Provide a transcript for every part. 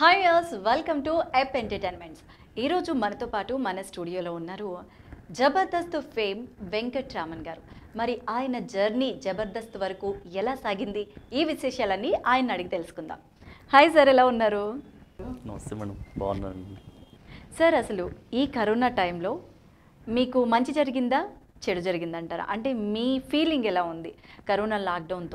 Hi yours welcome to F entertainments ఈరోజు మనతో పాటు మన స్టూడియోలో ఉన్నారు జబర్దస్త్ ఫేమ్ వెంకట్ రామన్ గారు మరి ఆయన జర్నీ జబర్దస్త్ వరకు ఎలా సాగింది ఈ విశేషాలన్నీ ఆయన అడిగి తెలుసుకుందాం హాయ్ సార్ ఎలా ఉన్నారు నమస్తే మేడం బాగున్నానండి సార్ అసలు ఈ కరోనా టైంలో మీకు మంచి జరిగిందా చెడు జరిగిందంటారా అంటే మీ ఫీలింగ్ ఎలా ఉంది కరోనా లాక్డౌన్తో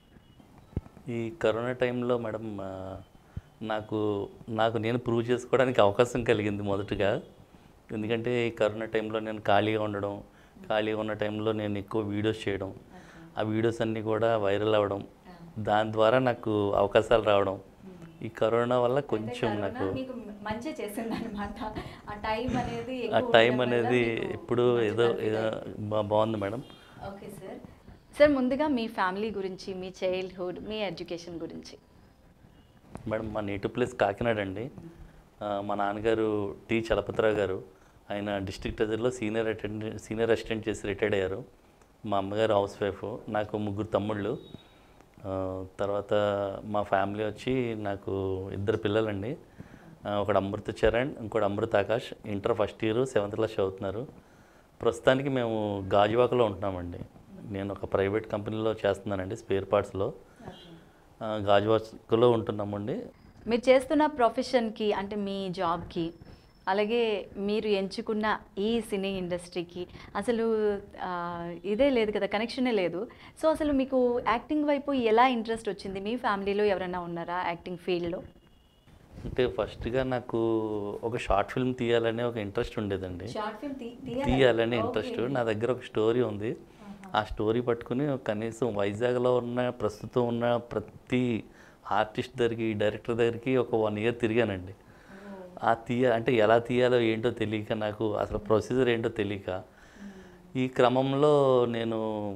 ఈ కరోనా టైంలో మేడం ఆ, నాకు నాకు నేను ప్రూవ్ చేసుకోవడానికి అవకాశం కలిగింది మొదటగా ఎందుకంటే ఈ కరోనా టైంలో నేను ఖాళీగా ఉండడం ఖాళీగా ఉన్న టైంలో నేను ఎక్కువ వీడియోస్ చేయడం ఆ వీడియోస్ అన్నీ కూడా వైరల్ అవ్వడం దాని ద్వారా నాకు అవకాశాలు రావడం ఈ కరోనా వల్ల కొంచెం నాకు మీకు మంచి చేసింది అనమాట ఆ టైం అనేది ఆ టైం అనేది ఇప్పుడు ఏదో ఏదో బా- బాగుంది మేడం ఓకే సార్ సార్ ముందుగా మీ ఫ్యామిలీ గురించి మీ చైల్డ్హుడ్ మీ ఎడ్యుకేషన్ గురించి మేడం మా నేటివ్ ప్లేస్ కాకినాడ అండి ఆ, మా నాన్నగారు టి చలపతిరావు గారు ఆయన డిస్ట్రిక్ట్ ట్రెజర్లో సీనియర్ అటెండెంట్ సీనియర్ అసిస్టెంట్ చేసి రిటైర్డ్ అయ్యారు మా అమ్మగారు హౌస్ వైఫ్ నాకు ముగ్గురు తమ్ముళ్ళు ఆ, తర్వాత మా ఫ్యామిలీ వచ్చి నాకు ఇద్దరు పిల్లలండి ఆ, ఒకడు అమృత చరణ్ ఇంకోటి Amrutha Akash inter first year seventh class చదువుతున్నారు ప్రస్తుతానికి మేము గాజువాకలో ఉంటున్నామండి నేను ఒక ప్రైవేట్ కంపెనీలో చేస్తున్నానండి స్పేర్ పార్ట్స్లో ఆ, గాజువాకలో ఉంటున్నామండి మీరు చేస్తున్న ప్రొఫెషన్కి అంటే మీ జాబ్కి అలాగే మీరు ఎంచుకున్న ఈ సినీ ఇండస్ట్రీకి అసలు ఆ, ఇదే లేదు కదా కనెక్షనే లేదు సో అసలు మీకు యాక్టింగ్ వైపు ఎలా ఇంట్రెస్ట్ వచ్చింది మీ ఫ్యామిలీలో ఎవరైనా ఉన్నారా యాక్టింగ్ ఫీల్డ్లో అంటే ఫస్ట్గా నాకు ఒక షార్ట్ ఫిల్మ్ తీయాలనే ఒక ఇంట్రెస్ట్ ఉండేదండి షార్ట్ ఫిల్మ్ తీయాలనే ఇంట్రెస్ట్ నా దగ్గర ఒక స్టోరీ ఉంది ఆ స్టోరీ పట్టుకుని కనీసం వైజాగ్లో ఉన్న ప్రస్తుతం ఉన్న ప్రతి ఆర్టిస్ట్ దగ్గరికి డైరెక్టర్ దగ్గరికి ఒక వన్ ఇయర్ తిరిగానండి ఆ తీయ అంటే ఎలా తీయాలో ఏంటో తెలియక నాకు అసలు ప్రొసీజర్ ఏంటో తెలియక ఈ క్రమంలో నేను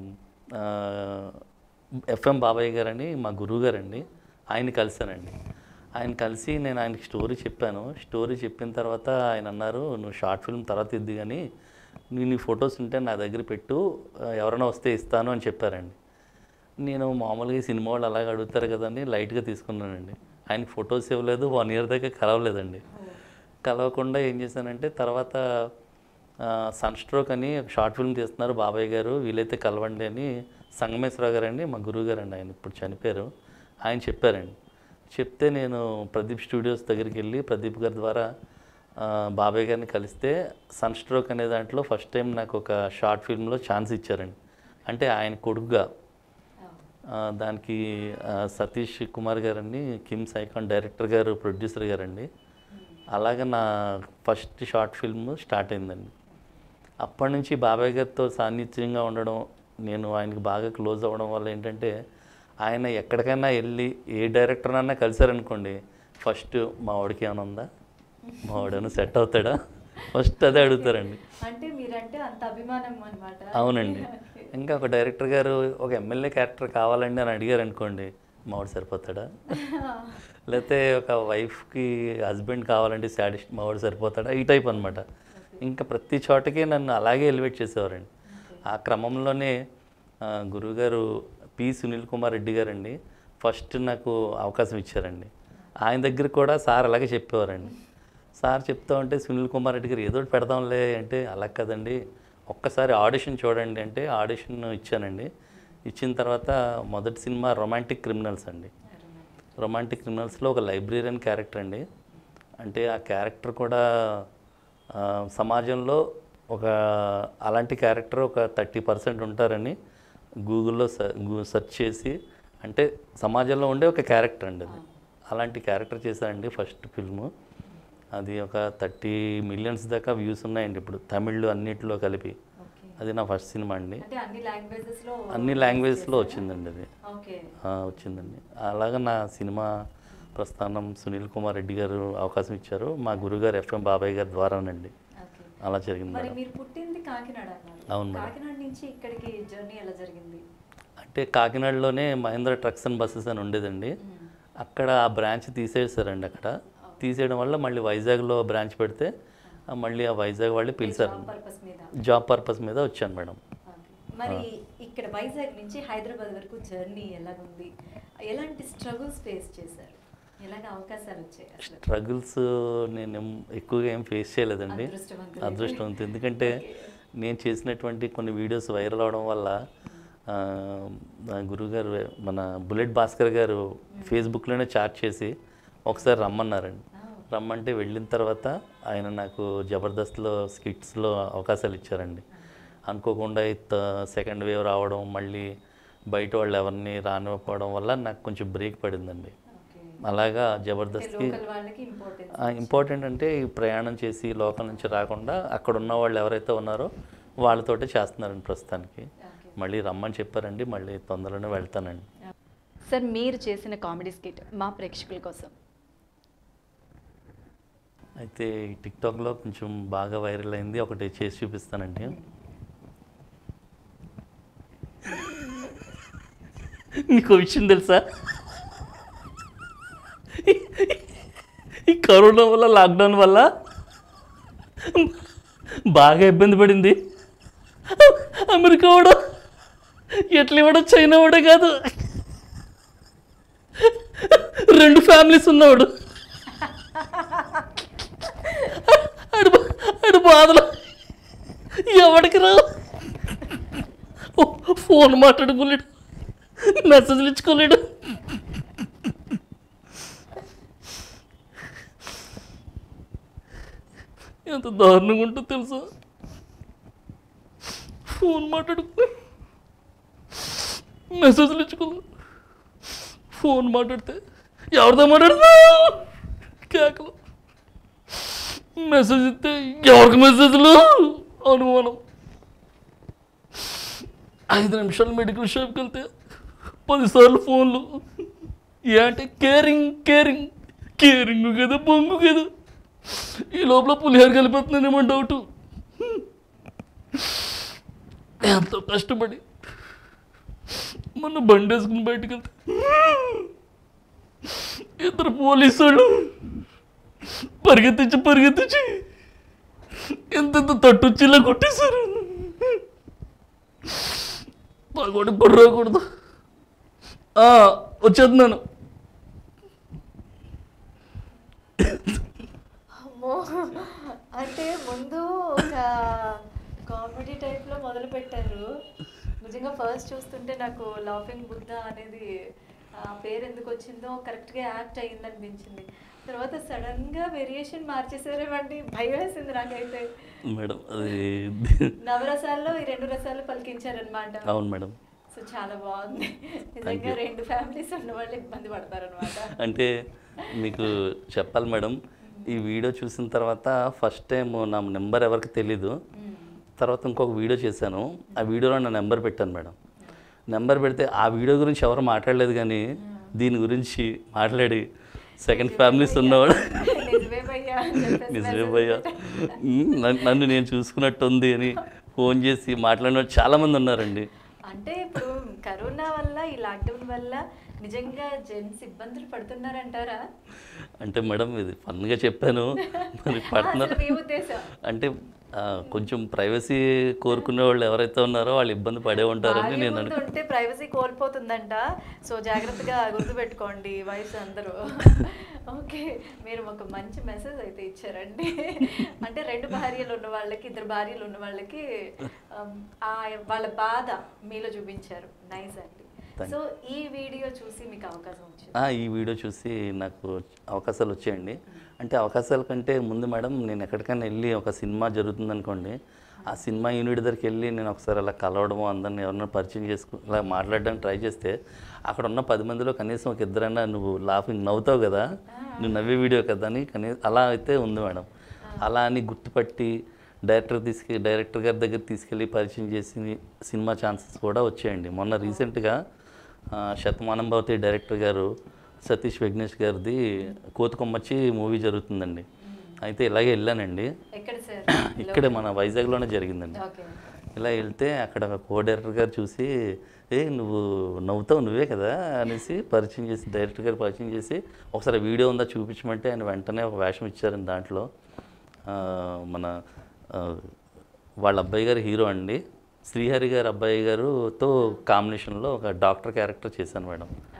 ఎఫ్ఎం బాబాయ్ గారని మా గురువు గారండి ఆయన కలిశానండి ఆయన కలిసి నేను ఆయనకి స్టోరీ చెప్పాను స్టోరీ చెప్పిన తర్వాత ఆయన అన్నారు నువ్వు షార్ట్ ఫిల్మ్ తర్వాత ఇద్ది కానీ నేను నీ ఫొటోస్ ఉంటే నా దగ్గర పెట్టు ఆ, ఎవరైనా వస్తే ఇస్తాను అని చెప్పారండి నేను మామూలుగా ఈ సినిమా వాళ్ళు అలాగ అడుగుతారు కదండి లైట్గా తీసుకున్నానండి ఆయనకి ఫొటోస్ ఇవ్వలేదు వన్ ఇయర్ దాకా కలవలేదండి కలవకుండా ఏం చేశానంటే తర్వాత సన్ స్ట్రోక్ అని ఒక షార్ట్ ఫిల్మ్ తీస్తున్నారు బాబాయ్ గారు వీలైతే కలవండి అని సంగమేశ్వరరావు గారు అండి మా గురువు గారు అండి ఆయన ఇప్పుడు చనిపోయారు ఆయన చెప్పారండి చెప్తే నేను ప్రదీప్ స్టూడియోస్ దగ్గరికి వెళ్ళి ప్రదీప్ గారి ద్వారా ఆ, బాబాయ్ గారిని కలిస్తే సన్ స్ట్రోక్ అనే దాంట్లో ఫస్ట్ టైం నాకు ఒక షార్ట్ ఫిల్మ్లో ఛాన్స్ ఇచ్చారండి అంటే ఆయన కొడుకుగా ఆ, దానికి ఆ, సతీష్ కుమార్ గారండి KIMS icon director garu producer గారండి అలాగే నా ఫస్ట్ షార్ట్ ఫిల్మ్ స్టార్ట్ అయిందండి అప్పటి నుంచి బాబాయ్ గారితో సాన్నిధ్యంగా ఉండడం నేను ఆయనకి బాగా క్లోజ్ అవ్వడం వల్ల ఏంటంటే ఆయన ఎక్కడికైనా వెళ్ళి ఏ డైరెక్టర్నన్నా కలిసారనుకోండి ఫస్ట్ మా వాడికి ఏమైనా ఉందా మా వాడేమైనా సెట్ అవుతాడా ఫస్ట్ అదే అడుగుతారండి అంటే మీరంటే అంత అభిమానం అనమాట అవునండి ఇంకా ఒక డైరెక్టర్ గారు ఒక ఎమ్మెల్యే క్యారెక్టర్ కావాలండి అని అడిగారు అనుకోండి మావాడు సరిపోతాడా లేకపోతే ఒక వైఫ్కి హస్బెండ్ కావాలంటే శాడిస్ట్ మావాడు సరిపోతాడా ఈ టైప్ అనమాట ఇంకా ప్రతి చోటకి నన్ను అలాగే ఎలివేట్ చేసేవారండి ఆ క్రమంలోనే ఆ, గురువుగారు పి సునీల్ కుమార్ రెడ్డి గారండి ఫస్ట్ నాకు అవకాశం ఇచ్చారండి ఆయన దగ్గర కూడా సార్ అలాగే చెప్పేవారండి సార్ చెప్తా ఉంటే సునీల్ కుమార్ రెడ్డి గారు ఏదో ఒకటి పెడదాంలే అంటే అలా కదండి ఒక్కసారి ఆడిషన్ చూడండి అంటే ఆడిషన్ ఇచ్చానండి ఇచ్చిన తర్వాత మొదటి సినిమా రొమాంటిక్ క్రిమినల్స్ అండి రొమాంటిక్ క్రిమినల్స్లో ఒక లైబ్రేరియన్ క్యారెక్టర్ అండి అంటే ఆ క్యారెక్టర్ కూడా ఆ, సమాజంలో ఒక అలాంటి క్యారెక్టర్ ఒక థర్టీ పర్సెంట్ ఉంటారని గూగుల్లో సెర్చ్ చేసి అంటే సమాజంలో ఉండే ఒక క్యారెక్టర్ అండి అది అలాంటి క్యారెక్టర్ చేశానండి ఫస్ట్ ఫిల్ము అది ఒక థర్టీ మిలియన్స్ దాకా వ్యూస్ ఉన్నాయండి ఇప్పుడు తమిళ్ అన్నిటిలో కలిపి ఓకే అది నా ఫస్ట్ సినిమా అండి అంటే అన్ని లాంగ్వేజెస్లో అన్ని లాంగ్వేజ్లో వచ్చిందండి అది ఓకే ఆ, వచ్చిందండి అలాగా నా సినిమా ప్రస్థానం సునీల్ కుమార్ రెడ్డి గారు అవకాశం ఇచ్చారు మా గురుగారు ఎఫ్ఎం బాబాయ్ గారి ద్వారానండి ఓకే అలా జరిగింది మరి మేడం మీరు పుట్టింది కాకినాడ అన్నారు అవును మేడం. కాకినాడ నుంచి ఇక్కడికి జర్నీ ఎలా జరిగింది అంటే కాకినాడలోనే మహేంద్ర ట్రక్స్ అండ్ బస్సెస్ అని ఉండేదండి అక్కడ ఆ బ్రాంచ్ తీసేసారండి అక్కడ తీసేయడం వల్ల మళ్ళీ వైజాగ్లో బ్రాంచ్ పెడితే ఆ మళ్ళీ ఆ వైజాగ్ వాళ్ళు పిలిచారు పర్పస్ మీద జాబ్ పర్పస్ మీద వచ్చాను మేడం ఓకే. మరి ఇక్కడ వైజాగ్ నుంచి హైదరాబాద్ వరకు జర్నీ ఎలాగుంది ఎలాంటి స్ట్రగుల్స్ ఫేస్ చేశారు ఎలాగ అవకాశాలు వచ్చాయి అసలు స్ట్రగుల్స్ నేను ఏం- ఎక్కువగా ఏం ఫేస్ చేయలేదండి అదృష్టవంతులు. అదృష్టవంతం ఎందుకంటే నేను చేసినటువంటి కొన్ని వీడియోస్ వైరల్ అవడం వల్ల ఆ, మా గురుగారు మన బుల్లెట్ భాస్కర్ గారు ఫేస్బుక్లోనే చాట్ చేసి ఒకసారి రమ్మన్నారండి రమ్మంటే వెళ్ళిన తర్వాత ఆయన నాకు జబర్దస్త్లో స్కిట్స్లో అవకాశాలు ఇచ్చారండి అనుకోకుండా సెకండ్ వేవ్ రావడం మళ్ళీ బయట వాళ్ళు ఎవరిని రానివ్వకపోవడం వల్ల నాకు కొంచెం బ్రేక్ పడిందండి అలాగా జబర్దస్త్కి లోకల్ వాళ్ళకి ఇంపార్టెన్స్ ఇంపార్టెంట్ అంటే ఈ ప్రయాణం చేసి లోకల్ నుంచి రాకుండా అక్కడ ఉన్న వాళ్ళు ఎవరైతే ఉన్నారో వాళ్ళతోటే చేస్తున్నారండి ప్రస్తుతానికి మళ్ళీ రమ్మని చెప్పారండి మళ్ళీ తొందరలోనే వెళ్తానండి సార్ మీరు చేసిన కామెడీ స్కిట్ మా ప్రేక్షకుల కోసం అయితే ఈ టిక్టాక్లో కొంచెం బాగా వైరల్ అయింది ఒకటి చేసి చూపిస్తానండి నీకు విషయం తెలుసా ఈ కరోనా వల్ల లాక్డౌన్ వల్ల బాగా ఇబ్బంది పడింది అమెరికా వాడు ఎట్లా ఇవ్వడం చైనా వాడే కాదు రెండు ఫ్యామిలీస్ ఉన్నవాడు ఆడు బా- ఆడు బాధలు ఎవడికి రా ఫోన్ మాట్లాడుకోలేడు మెసేజ్లు ఇచ్చుకోలేడు ఎంత దారుణంగా ఉంటుందో తెలుసా ఫోన్ మాట్లాడుకో మెసేజ్లు ఇచ్చుకోలేదు ఫోన్ మాట్లాడితే ఎవరితో మాట్లాడుతున్నా కేకలు మెసేజ్ ఇస్తే ఎవరికి మెసేజ్లు అనుమానం ఐదు నిమిషాలు మెడికల్ షాప్కి వెళ్తే పదిసార్లు ఫోన్లు ఏ అంటే కేరింగ్ కేరింగ్ కేరింగ్ కదా బొంగు కదా ఈ లోపల పులిహోర కలిపేస్తున్నానేమో డౌట్ ఎంతో కష్టపడి మొన్న బండి వేసుకుని బయటకు వెళ్తే ఇద్దరు పోలీసు వాళ్ళు పరిగెత్తించి పరిగెత్తించి ఎంతెంత తట్టొచ్చేలా కొట్టేశారు పగోడు కూడా రాకూడదు ఆ, వచ్చేస్తున్నాను అమ్మో అంటే ముందు ఒక కామెడీ టైప్లో మొదలు పెట్టారు నిజంగా ఫస్ట్ చూస్తుంటే నాకు లాఫింగ్ బుద్ధ అనేది ఆ పేరు ఎందుకు వచ్చిందో కరెక్ట్గా యాక్ట్ అయ్యింది అనిపించింది తర్వాత సడన్గా వేరియేషన్ మార్చేసారేమండి భయం వేసింది నాకైతే మేడం అది నవరసాల్లో ఈ రెండు రసాలు పలికించారనమాట అవును మేడం సో చాలా బాగుంది నిజంగా you. రెండు ఫ్యామిలీస్ ఉన్న వాళ్ళు ఇబ్బంది పడతారనమాట అంటే మీకు చెప్పాలి మేడం ఈ వీడియో చూసిన తర్వాత ఫస్ట్ టైం నా నెంబర్ ఎవరికి తెలీదు తర్వాత ఇంకొక వీడియో చేశాను ఆ వీడియోలో నా నెంబర్ పెట్టాను మేడం నెంబర్ పెడితే ఆ వీడియో గురించి ఎవరు మాట్లాడలేదు కానీ దీని గురించి మాట్లాడి సెకండ్ ఫ్యామిలీస్ ఉన్నవాడు నిజమే భయ్యా అని చెప్పేసి నిజమే message భయ్యా పెట్టారు. ఉమ్, నన్ను- నన్ను నేను చూసుకున్నట్టు ఉంది అని ఫోన్ చేసి మాట్లాడిన వాళ్ళు చాలామంది ఉన్నారండి అంటే ఇప్పుడు కరోనా వల్ల ఈ లాక్డౌన్ వల్ల నిజంగా జెంట్స్ ఇబ్బందులు పడుతున్నారంటారా అంటే మేడం ఇది ఫన్గా చెప్పాను మరి పడుతున్నారు అసలు మీ ఉద్దేశం అంటే ఆ, కొంచెం ప్రైవసీ కోరుకునే వాళ్ళు ఎవరైతే ఉన్నారో వాళ్ళు ఇబ్బంది పడే ఉంటారని భార్య నేను ముందు అనుకు ఉంటే ప్రైవసీ కోల్పోతుందంట సో జాగ్రత్తగా గుర్తుపెట్టుకోండి వయసు అందరూ ఓకే మీరు ఒక మంచి మెసేజ్ అయితే ఇచ్చారండి అంటే రెండు భార్యలు ఉన్న వాళ్ళకి ఇద్దరు భార్యలు ఉన్న వాళ్ళకి um, ఆ వాళ్ళ బాధ మీలో చూపించారు నైస్ అండి Thank సో ఈ వీడియో చూసి మీకు అవకాశం వచ్చింది ఆ, ఈ వీడియో చూసి నాకు అవకాశాలు వచ్చాయండి అంటే అవకాశాల కంటే ముందు మేడం నేను ఎక్కడికైనా వెళ్ళి ఒక సినిమా జరుగుతుంది అనుకోండి ఆ సినిమా యూనిట్ దగ్గరికి వెళ్ళి నేను ఒకసారి అలా కలవడము అందరిని ఎవరైనా పరిచయం చేసుకు అలా మాట్లాడడానికి ట్రై చేస్తే అక్కడ ఉన్న పది మందిలో కనీసం ఒక ఇద్దరైనా నువ్వు లాఫింగ్ నవ్వుతావు కదా నువ్వు నవ్వే వీడియో కదా అని కనీసం అలా అయితే ఉంది మేడం అలా అని గుర్తుపట్టి డైరెక్టర్ తీసుకె డైరెక్టర్ గారి దగ్గర తీసుకెళ్ళి పరిచయం చేసి సినిమా ఛాన్సెస్ కూడా వచ్చాయండి మొన్న రీసెంట్గా ఆ, శతమానం భవతి డైరెక్టర్ గారు సతీష్ విఘ్నేష్ గారిది కోతుకొమ్మచ్చి మూవీ జరుగుతుందండి అయితే ఇలాగే వెళ్ళానండి ఎక్కడ సార్ ఇక్కడే మన వైజాగ్లోనే జరిగిందండి ఓకే ఇలా వెళ్తే అక్కడ కో డైరెక్టర్ గారు చూసి ఏ నువ్వు నవ్వుతావు నువ్వే కదా అనేసి పరిచయం చేసి డైరెక్టర్ గారు పరిచయం చేసి ఒకసారి వీడియో ఉందా చూపించమంటే ఆయన వెంటనే ఒక వేషం ఇచ్చారండి దాంట్లో ఆ, మన ఆ, వాళ్ళ అబ్బాయి గారు హీరో అండి శ్రీహరి గారు అబ్బాయి గారుతో కాంబినేషన్లో ఒక డాక్టర్ క్యారెక్టర్ చేశాను మేడం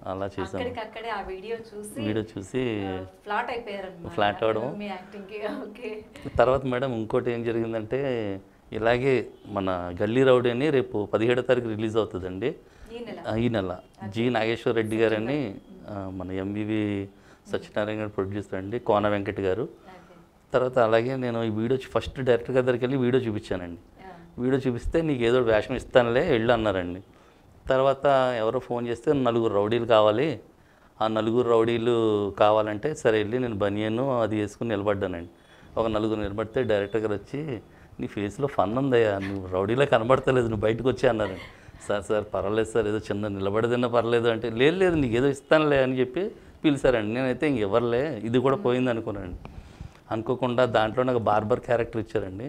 అలా చేశాను అక్కడికక్కడే ఆ వీడియో చూసి వీడియో చూసి ఫ్లాట్ అయిపోయారు Flat అవ్వడం. మీ యాక్టింగ్ కి ఓకే తర్వాత మేడం ఇంకోటి ఏం జరిగిందంటే ఇలాగే మన గల్లీ రౌడీ అని రేపు పదిహేడో తారీఖు రిలీజ్ అవుతుందండి ఈ నెల ఆ, ఈ నెల జి నాగేశ్వర రెడ్డి గారని ఆ, మన ఎంవివి సత్యనారాయణ గారు ప్రొడ్యూసర్ అండి కోన వెంకట్ గారు ఓకే తర్వాత అలాగే నేను ఈ వీడియో చూ- ఫస్ట్ డైరెక్టర్ గారి దగ్గరికి వెళ్ళి వీడియో చూపించానండి వీడియో చూపిస్తే నీకు ఏదో ఒకటి వేషం ఇస్తానులే వెళ్ళు అన్నారండి తర్వాత ఎవరో ఫోన్ చేస్తే నలుగురు రౌడీలు కావాలి ఆ నలుగురు రౌడీలు కావాలంటే సరే వెళ్ళి నేను బనియను అది వేసుకుని నిలబడ్డానండి ఒక నలుగురు నిలబడితే డైరెక్టర్ గారు వచ్చి నీ ఫేస్లో ఫన్ ఉందయ్యా నువ్వు రౌడీలో కనబడతలేదు నువ్వు బయటకు వచ్చి అన్నారండి సార్ సార్ పర్వాలేదు సార్ ఏదో చిన్న నిలబడదన్నా పర్లేదు అంటే లేదు లేదు నీకు ఏదో ఇస్తానులే అని చెప్పి పిలిచారండి నేనైతే ఇంక ఇవ్వర్లే ఇది కూడా పోయింది అనుకున్నానండి అనుకోకుండా దాంట్లో నాకు బార్బర్ క్యారెక్టర్ ఇచ్చారండి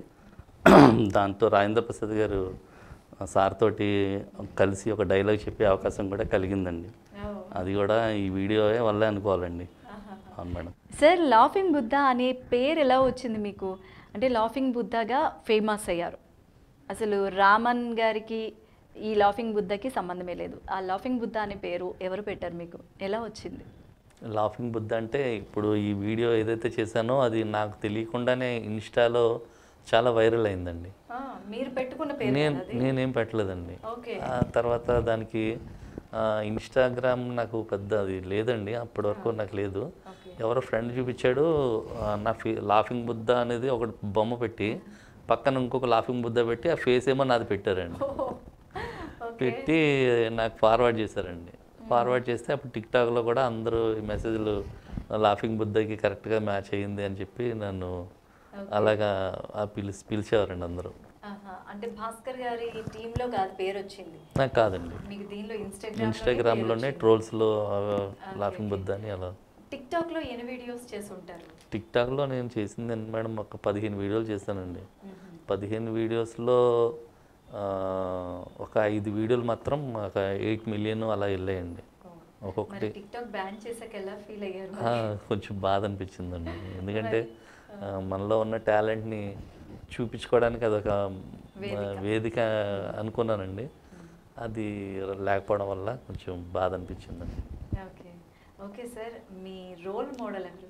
దాంతో రాజేంద్ర ప్రసాద్ గారు ఆ, సార్ తోటి కలిసి ఒక డైలాగ్ చెప్పే అవకాశం కూడా కలిగిందండి అది కూడా ఈ వీడియో వల్లే అనుకోవాలండి అవును మేడం సార్ లాఫింగ్ బుద్ధ అనే పేరు ఎలా వచ్చింది మీకు అంటే లాఫింగ్ బుద్ధగా ఫేమస్ అయ్యారు అసలు రామన్ గారికి ఈ లాఫింగ్ బుద్ధకి సంబంధమే లేదు ఆ లాఫింగ్ బుద్ధ అనే పేరు ఎవరు పెట్టారు మీకు ఎలా వచ్చింది లాఫింగ్ బుద్ధ అంటే ఇప్పుడు ఈ వీడియో ఏదైతే చేశానో అది నాకు తెలియకుండానే ఇన్స్టాలో చాలా వైరల్ అయిందండి మీరు పెట్టుకున్న పేరు నేను నేనేం పెట్టలేదండి ఓకే ఆ తర్వాత దానికి ఆ, ఇన్స్టాగ్రామ్ నాకు పెద్ద అది లేదండి అప్పటి వరకు నాకు లేదు ఓకే ఎవరో ఫ్రెండ్ చూపించాడు ఆ, నా ఫే లాఫింగ్ బుద్ధ అనేది ఒక బొమ్మ పెట్టి పక్కన ఇంకొక లాఫింగ్ బుద్ధ పెట్టి ఆ ఫేస్ ఏమో నాది పెట్టారండి ఓకే పెట్టి నాకు ఫార్వర్డ్ చేశారండి ఫార్వర్డ్ చేస్తే అప్పుడు టిక్ టాక్లో కూడా అందరూ ఈ మెసేజ్లు లాఫింగ్ బుద్ధకి కరెక్ట్గా మ్యాచ్ అయ్యింది అని చెప్పి నన్ను అలాగా ఆ పిలిచి పిలిచేవారండి అందరూ ఆహా. అంటే భాస్కర్ గారి టీంలో కాదు పేరు వచ్చింది నాకు కాదండి మీకు దీనిలో ఇన్స్టాగ్రామ్ ఇన్స్టాగ్రామ్లోనే ట్రోల్స్లో లాఫింగ్ బుద్ధ అని అలా టిక్ టాక్ లో ఎన్ని వీడియోస్ చేసి ఉంటారు టిక్ టాక్లో నేను చేసింది ఏంటి మేడం ఒక పదిహేను వీడియోలు చేశానండి పదిహేను వీడియోస్లో ఆ, ఒక ఐదు వీడియోలు మాత్రం ఒక ఎయిట్ మిలియన్ అలా వెళ్ళాయండి ఒక్కొక్కటి మరి టిక్ టాక్ బ్యాన్ చేసాక ఎలా ఫీల్ అయ్యారు ఆ, కొంచెం బాధ అనిపించిందండి ఎందుకంటే ఆ, మనలో ఉన్న టాలెంట్ని చూపించుకోవడానికి అదొక ఆ, వేదిక అనుకున్నానండి అది లేకపోవడం వల్ల కొంచెం బాధ అనిపించిందండి ఓకే ఓకే సార్ మీ రోల్ మోడల్ ఎవరు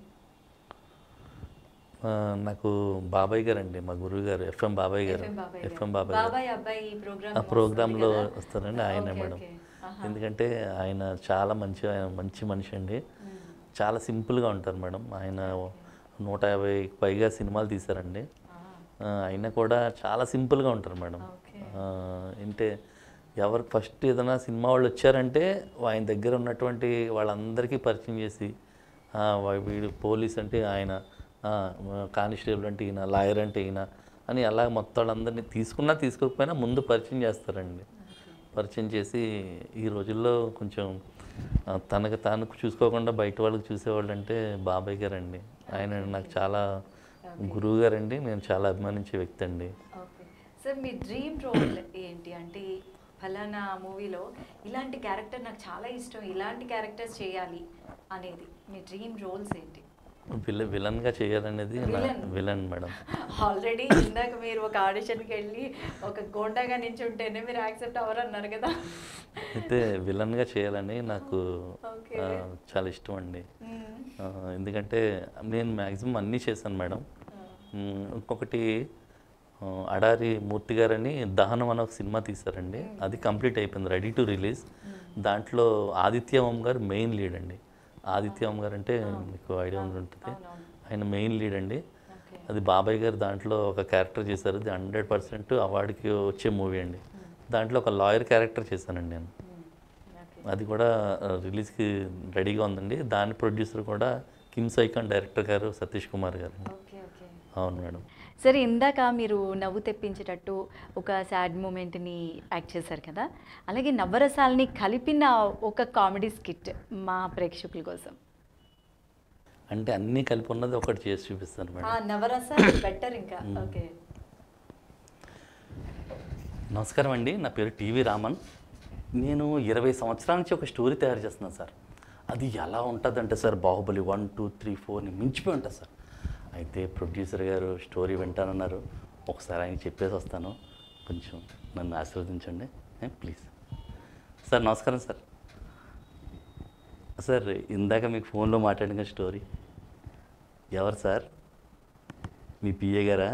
ఆ, నాకు బాబాయ్ గారు అండి మా గురువు గారు ఎఫ్ఎం బాబాయ్ గారు FM బాబాయ్ గారు. ఎఫ్ఎం బాబాయ్ గారు బాబాయ్ అబ్బాయి ఈ ప్రోగ్రామ్ ఆ ప్రోగ్రాంలో వస్తారండి ఆయనే ఓకే, మేడం ఓకే. ఆహా. ఎందుకంటే ఆయన చాలా మంచి ఆయన మంచి మనిషి అండి చాలా సింపుల్గా ఉంటారు మేడం ఆయన నూట యాభై పైగా సినిమాలు తీశారండి ఆ, అయినా కూడా చాలా సింపుల్గా ఉంటారు మేడం ఓకే ఆ, అంటే ఎవరు ఫస్ట్ ఏదైనా సినిమా వాళ్ళు వచ్చారంటే ఆయన దగ్గర ఉన్నటువంటి వాళ్ళందరికీ పరిచయం చేసి ఆ, వా- వీడు పోలీస్ అంటే ఆయన ఆ, కానిస్టేబుల్ అంటే ఈయన లాయర్ అంటే ఈయన అని అలా మొత్తం వాళ్ళందరినీ తీసుకున్నా తీసుకోకపోయినా ముందు పరిచయం చేస్తారండి పరిచయం చేసి ఈ రోజుల్లో కొంచెం ఆ, తనకు తాను చూసుకోకుండా బయట వాళ్ళకి చూసేవాళ్ళు అంటే బాబాయ్ గారండి ఆయన నాకు చాలా గురువు గారండి నేను చాలా అభిమానించే వ్యక్తి అండి ఓకే సార్ మీ డ్రీమ్ రోల్ ఏంటి అంటే ఫలానా మూవీలో ఇలాంటి క్యారెక్టర్ నాకు చాలా ఇష్టం ఇలాంటి క్యారెక్టర్స్ చేయాలి అనేది మీ డ్రీమ్ రోల్స్ ఏంటి విల విలన్గా చేయాలనేది నా Villain. విలన్ మేడం ఆల్రెడీ ఇందాక మీరు ఒక ఆడిషన్కి వెళ్ళి ఒక గోండాగా నించుంటేనే మీరు యాక్సెప్ట్ అవ్వరు అన్నారు కదా అయితే విలన్గా చేయాలని నాకు ఓకే ఆ, చాలా ఇష్టం అండి మ్మ్. ఆ, ఎందుకంటే నేను మ్యాక్సిమం అన్నీ చేశాను మేడం మ్, ఇంకొకటి ఆ, అడారి మూర్తి గారని దహనం అని ఒక సినిమా తీశారండి అది కంప్లీట్ అయిపోయింది రెడీ టు రిలీజ్ దాంట్లో ఆదిత్య ఓం గారు మెయిన్ లీడ్ అండి ఆదిత్య ఓం గారు అంటే మీకు ఐడియా ఉండి ఉంటుంది అవునవును ఆయన మెయిన్ లీడ్ అండి ఓకే అది బాబాయ్ గారు దాంట్లో ఒక క్యారెక్టర్ చేశారు అది హండ్రెడ్ పర్సెంట్ అవార్డుకి వచ్చే మూవీ అండి దాంట్లో ఒక లాయర్ క్యారెక్టర్ చేశానండి నేను మ్మ్. ఓకే అది కూడా ఆ, రిలీజ్కి రెడీగా ఉందండి దాని ప్రొడ్యూసర్ కూడా కిమ్స్ ఐకాన్ డైరెక్టర్ గారు సతీష్ కుమార్ గారు ఓకే ఓకే అవును మేడం సరే ఇందాక మీరు నవ్వు తెప్పించేటట్టు ఒక సాడ్ మూమెంట్ని యాక్ట్ చేశారు కదా అలాగే నవరసాలని కలిపిన ఒక కామెడీ స్కిట్ మా ప్రేక్షకుల కోసం అంటే అన్నీ కలిపి ఉన్నది ఒకటి చేసి చూపిస్తాను మేడం నవరసాలు బెటర్ ఇంకా ఓకే నమస్కారం అండి నా పేరు టీవీ రామన్ నేను ఇరవై సంవత్సరాల నుంచి ఒక స్టోరీ తయారు చేస్తున్నాను సార్ అది ఎలా ఉంటుందంటే sir Baahubali one two three ఫోర్ని మించిపోయి ఉంటుంది సార్ అయితే ప్రొడ్యూసర్ గారు స్టోరీ వింటానన్నారు ఒకసారి ఆయన చెప్పేసి వస్తాను కొంచెం నన్ను ఆశీర్వదించండి ప్లీజ్ సార్ నమస్కారం సార్ సార్ ఇందాక మీకు ఫోన్లో మాట్లాడిన స్టోరీ ఎవరు సార్ మీ పిఏ గారా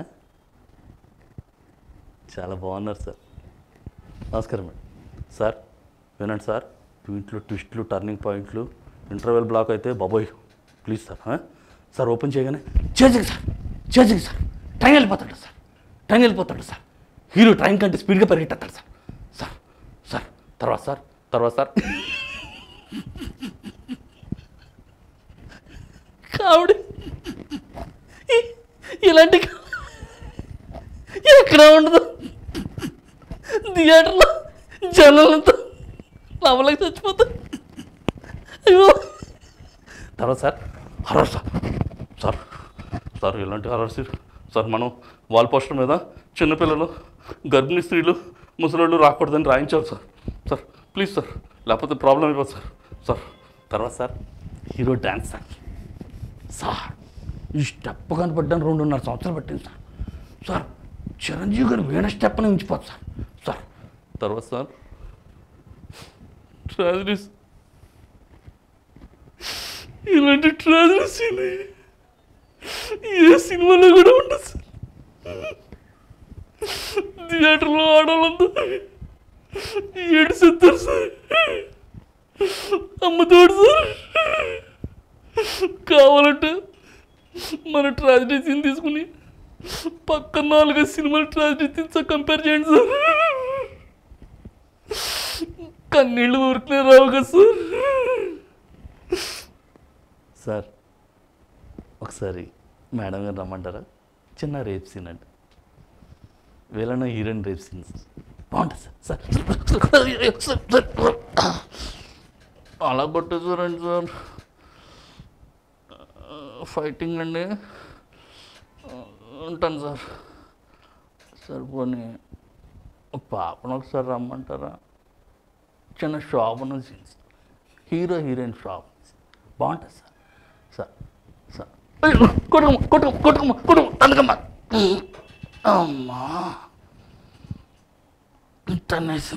చాలా బాగున్నారు సార్ నమస్కారం మేడం సార్ వినండి సార్ ట్వీట్లు ట్విస్ట్లు టర్నింగ్ పాయింట్లు ఇంటర్వెల్ బ్లాక్ అయితే బాబోయ్ ప్లీజ్ సార్ ఆ? సార్ ఓపెన్ చేయగానే chasing sir chasing sir train వెళ్ళిపోతాడు సార్ ట్రైన్ వెళ్ళిపోతాడు సార్ హీరో ట్రైన్ కంటే స్పీడ్గా పరిగెట్టేస్తాడు సార్ సార్ సార్ తర్వాత సార్ తర్వాత సార్ కావుడు ఇలాంటి కా- ఎక్కడ ఉండదు థియేటర్లో జనాలతో నవ్వలేక చచ్చిపోతా అయ్యో తర్వాత sir horror sir sir sir ఇలాంటి హర్రర్ సీన్ సార్ మనం వాల్ పోస్టర్ మీద చిన్నపిల్లలు గర్భిణీ స్త్రీలు ముసలోళ్ళు రాకూడదని రాయించారు సార్ సార్ ప్లీజ్ సార్ లేకపోతే ప్రాబ్లం అయిపోతుంది సార్ సార్ తర్వాత sir hero dance sir sir ఈ స్టెప్ కనపడ్డాను రెండున్నర సంవత్సరాలు పట్టింది సార్ సార్ చిరంజీవి గారు వీణ స్టెప్ని ఉంచిపోతుంది సార్ సార్ తర్వాత సార్ ట్రాజడీస్ ఇలాంటి ట్రాజడీస్ ఏ సినిమాలో కూడా ఉండదు సార్ థియేటర్లో ఆడాలంతా ఏడు సెత్తారు సార్ అమ్మతోడు సార్ కావాలంటే మన ట్రాజడీ సీన్ తీసుకుని పక్క నాలుగు సినిమాల ట్రాజడీ సీన్స్ కంపేర్ చేయండి సార్ కన్నీళ్ళు ఊరికనే రావు కదా సార్ సార్ ఒకసారి మేడం గారు రమ్మంటారా చిన్న రేప్ సీన్ అండి వీళ్ళన హీరోయిన్ రేప్ సీన్ బాగుంటుంది సార్ సార్ సార్ అలా కొట్టేసారండి సార్ ఫైటింగ్ అండి ఉంటాను సార్ సార్ పోనీ పాపను ఒకసారి రమ్మంటారా చిన్న షాప్ ఉన్నది సీన్స్ హీరో హీరోయిన్ షాప్ బాగుంటుంది సార్ సార్ సార్ అయ్యో, కొట్టుకోమ్మ కొట్టుకోమ్మ కొట్టుకోమ్మ కొట్టుకోమ్మ అందుకమ్మా అమ్మా ఇంటర్నేషన్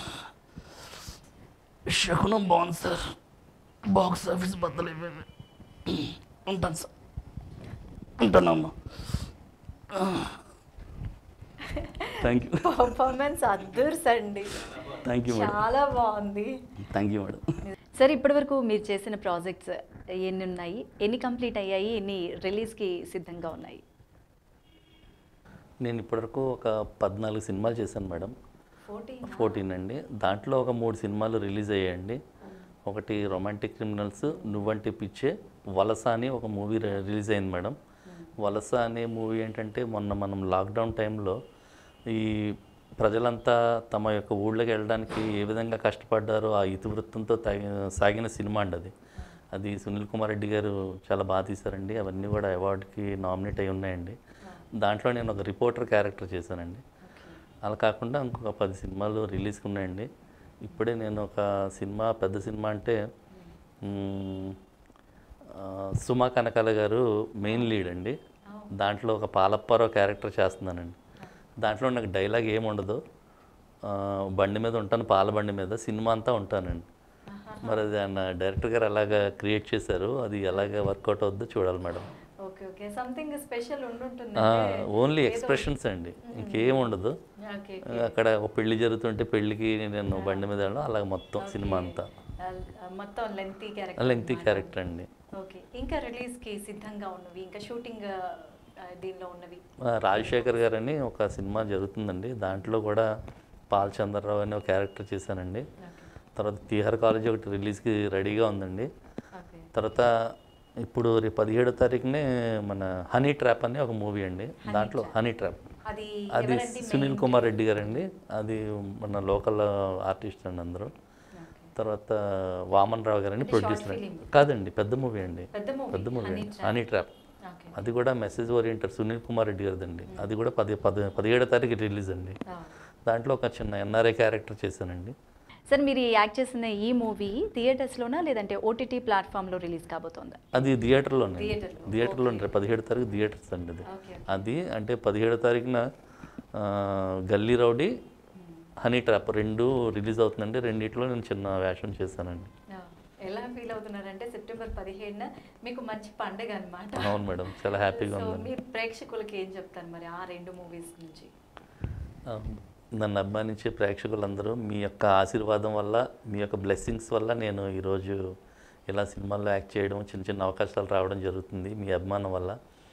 శకునం బాగుంది సార్ బాక్స్ ఆఫీస్ బద్దలైపోయింది ఉంటాను సార్ ఉంటానమ్మా థ్యాంక్ యూ పర్ఫార్మెన్స్ అద్దర్స్ అండి థ్యాంక్ యూ మేడం చాలా బాగుంది థ్యాంక్ యూ మేడం సార్ ఇప్పటివరకు మీరు చేసిన ప్రాజెక్ట్స్ ఎన్ని ఉన్నాయి ఎన్ని కంప్లీట్ అయ్యాయి ఎన్ని రిలీజ్కి సిద్ధంగా ఉన్నాయి నేను ఇప్పటివరకు ఒక పద్నాలుగు సినిమాలు చేశాను మేడం ఫోర్టీన్ అండి దాంట్లో ఒక మూడు సినిమాలు రిలీజ్ అయ్యాయండి ఒకటి రొమాంటిక్ క్రిమినల్స్ నువ్వంటే పిచ్చే వలస అని ఒక మూవీ రిలీజ్ అయింది మేడం వలస అనే మూవీ ఏంటంటే మొన్న మనం లాక్డౌన్ టైంలో ఈ ప్రజలంతా తమ యొక్క ఊళ్ళకి వెళ్ళడానికి ఏ విధంగా కష్టపడ్డారో ఆ ఇతివృత్తంతో తగి సాగిన సినిమా అండి అది అది సునీల్ కుమార్ రెడ్డి గారు చాలా బాగా తీశారండి అవన్నీ కూడా అవార్డుకి నామినేట్ అయి ఉన్నాయండి దాంట్లో నేను ఒక రిపోర్టర్ క్యారెక్టర్ చేశానండి అలా కాకుండా ఇంకొక పది సినిమాలు రిలీజ్కి ఉన్నాయండి ఇప్పుడే నేను ఒక సినిమా పెద్ద సినిమా అంటే మ్, ఆ, సుమా కనకాల గారు మెయిన్ లీడ్ అండి దాంట్లో ఒక పాలప్పారో క్యారెక్టర్ చేస్తున్నానండి దాంట్లో నాకు డైలాగ్ ఏమి ఉండదు ఆ, బండి మీద ఉంటాను పాల బండి మీద సినిమా అంతా ఉంటానండి మరి అది ఆయన డైరెక్టర్ గారు ఎలాగ క్రియేట్ చేశారు అది ఎలాగ వర్కౌట్ అవుద్దో చూడాలి madam okay okay something special ఉండుంటుంది ఓన్లీ ఎక్స్ప్రెషన్స్ అండి ఇంకేం ఉండదు ఓకే అక్కడ ఒక పెళ్లి జరుగుతుంటే పెళ్లికి నేను బండి మీద వెళ్ళడం అలాగ మొత్తం సినిమా అంతా మొత్తం లెంతీ క్యారెక్టర్ లెంగ్తీ క్యారెక్టర్ అండి ఓకే ఇంకా రిలీజ్కి సిద్ధంగా ఉన్నవి ఇంకా షూటింగ్ దీనిలో ఉన్నవి ఆ, రాజశేఖర్ గారు అని ఒక సినిమా జరుగుతుందండి దాంట్లో కూడా పాల్ చంద్రరావు అని ఒక క్యారెక్టర్ చేశానండి తర్వాత తీహార్ కాలేజ్ ఒకటి రిలీజ్కి రెడీగా ఉందండి ఓకే తర్వాత ఇప్పుడు రేపు పదిహేడో తారీఖునే మన హనీ ట్రాప్ అని ఒక మూవీ అండి దాంట్లో హనీ ట్రాప్ అది అది ఎవరండి సునీల్ కుమార్ రెడ్డి గారు అండి అది మన లోకల్ ఆర్టిస్ట్ అండి అందరూ తర్వాత వామన్ రావు గారని ప్రొడ్యూసర్ అండి కాదండి పెద్ద మూవీ అండి పెద్ద మూవీ పెద్ద మూవీ అండి హనీ ట్రాప్ ఓకే అది కూడా మెసేజ్ ఓరియంటర్ సునీల్ కుమార్ రెడ్డి గారిదండి అది కూడా పది పది పదిహేడో తారీఖు రిలీజ్ అండి దాంట్లో ఒక చిన్న ఎన్ఆర్ఐ క్యారెక్టర్ చేశానండి సార్ మీరు ఈ యాక్ట్ చేసిన ఈ మూవీ థియేటర్స్లోనా లేదంటే ఓటీటీ ప్లాట్ఫామ్లో రిలీజ్ కాబోతోందా అది థియేటర్లోనే థియేటర్లో, థియేటర్లో రేపు పదిహేడు తారీఖు థియేటర్స్ అండి అది ఓకే అది అంటే పదిహేడో తారీఖున ఆ, గల్లీ రౌడీ హనీ ట్రాప్ రెండు రిలీజ్ అవుతుందండి రెండిట్లో నేను చిన్న వేషం చేశానండి ఎలా ఫీల్ అవుతున్నారు చేస్తున్నారంటే సెప్టెంబర్ పదిహేడున మీకు మంచి పండుగ అనమాట అవును మేడం చాలా హ్యాపీగా సో ఉందండి మీరు ప్రేక్షకులకి ఏం చెప్తారు మరి ఆ రెండు మూవీస్ నుంచి ఆ, నన్ను అభిమానించే ప్రేక్షకులందరూ మీ యొక్క ఆశీర్వాదం వల్ల మీ యొక్క బ్లెస్సింగ్స్ వల్ల నేను ఈరోజు ఇలా సినిమాల్లో యాక్ట్ చేయడం చిన్న చిన్న అవకాశాలు రావడం జరుగుతుంది మీ అభిమానం వల్ల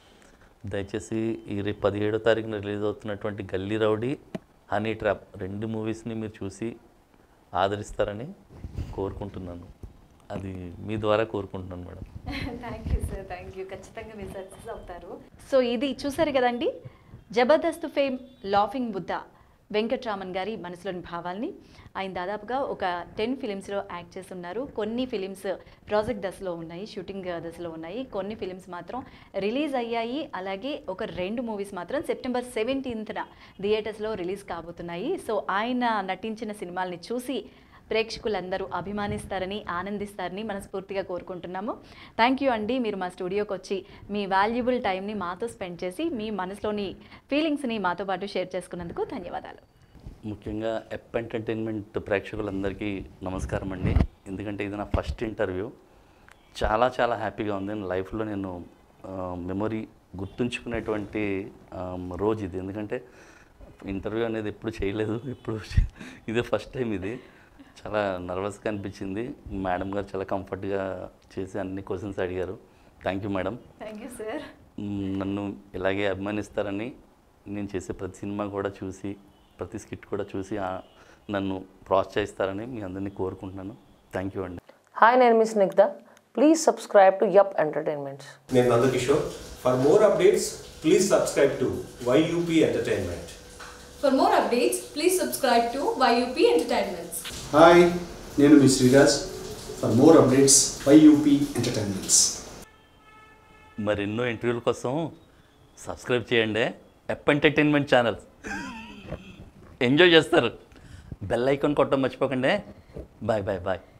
దయచేసి ఈ రేపు పదిహేడో తారీఖున రిలీజ్ అవుతున్నటువంటి గల్లీ రౌడీ హనీ ట్రాప్ రెండు మూవీస్ని మీరు చూసి ఆదరిస్తారని కోరుకుంటున్నాను అది మీ ద్వారా కోరుకుంటున్నాను madam thank you sir thank you ఖచ్చితంగా మీరు సక్సెస్ అవుతారు సో ఇది చూసారు కదండి జబర్దస్త్ ఫేమ్ లాఫింగ్ బుద్ధ వెంకట్రామన్ గారి మనసులోని భావాల్ని ఆయన దాదాపుగా ఒక టెన్ ఫిలిమ్స్లో యాక్ట్ చేస్తున్నారు కొన్ని ఫిలిమ్స్ ప్రాజెక్ట్ దశలో ఉన్నాయి షూటింగ్ దశలో ఉన్నాయి కొన్ని ఫిలిమ్స్ మాత్రం రిలీజ్ అయ్యాయి అలాగే ఒక రెండు మూవీస్ మాత్రం సెప్టెంబర్ సెవెంటీన్త్న థియేటర్స్లో రిలీజ్ కాబోతున్నాయి సో ఆయన నటించిన సినిమాల్ని చూసి ప్రేక్షకులందరూ అభిమానిస్తారని ఆనందిస్తారని మనస్ఫూర్తిగా కోరుకుంటున్నాము థ్యాంక్ యూ అండి మీరు మా స్టూడియోకి వచ్చి మీ వాల్యుబుల్ టైంని మాతో స్పెండ్ చేసి మీ మనసులోని ఫీలింగ్స్ని మాతో పాటు షేర్ చేసుకున్నందుకు ధన్యవాదాలు ముఖ్యంగా ఎప్ ఎంటర్టైన్మెంట్ ప్రేక్షకులందరికీ నమస్కారం అండి ఎందుకంటే ఇది నా ఫస్ట్ ఇంటర్వ్యూ చాలా చాలా హ్యాపీగా ఉంది లైఫ్లో నేను మెమొరీ గుర్తుంచుకునేటువంటి ఆ, రోజు ఇది ఎందుకంటే ఇంటర్వ్యూ అనేది ఎప్పుడు చేయలేదు ఇప్పుడు ఇదే ఫస్ట్ టైం ఇది చాలా నర్వస్గా అనిపించింది మేడం గారు చాలా కంఫర్ట్గా చేసి అన్ని క్వశ్చన్స్ అడిగారు thank you madam thank you sir మ్, నన్ను ఇలాగే అభిమానిస్తారని నేను చేసే ప్రతి సినిమా కూడా చూసి ప్రతి స్కిట్ కూడా చూసి ఆ, నన్ను ప్రోత్సహిస్తారని మీ అందరినీ కోరుకుంటున్నాను థ్యాంక్ యూ అండి Hi, name is Nigda. Please subscribe to Yup Entertainments. నేను Nandakishore for more updates please subscribe to YUP entertainment For more updates, please subscribe to YUP Entertainments. Hi నేను మీ Sriraj for more updates YUP entertainments మరెన్నో ఇంటర్వ్యూల కోసం subscribe చేయండి ఎప్ entertainment channel enjoy చేస్తారు bell icon కొట్టడం మర్చిపోకండి బాయ్ బాయ్ బాయ్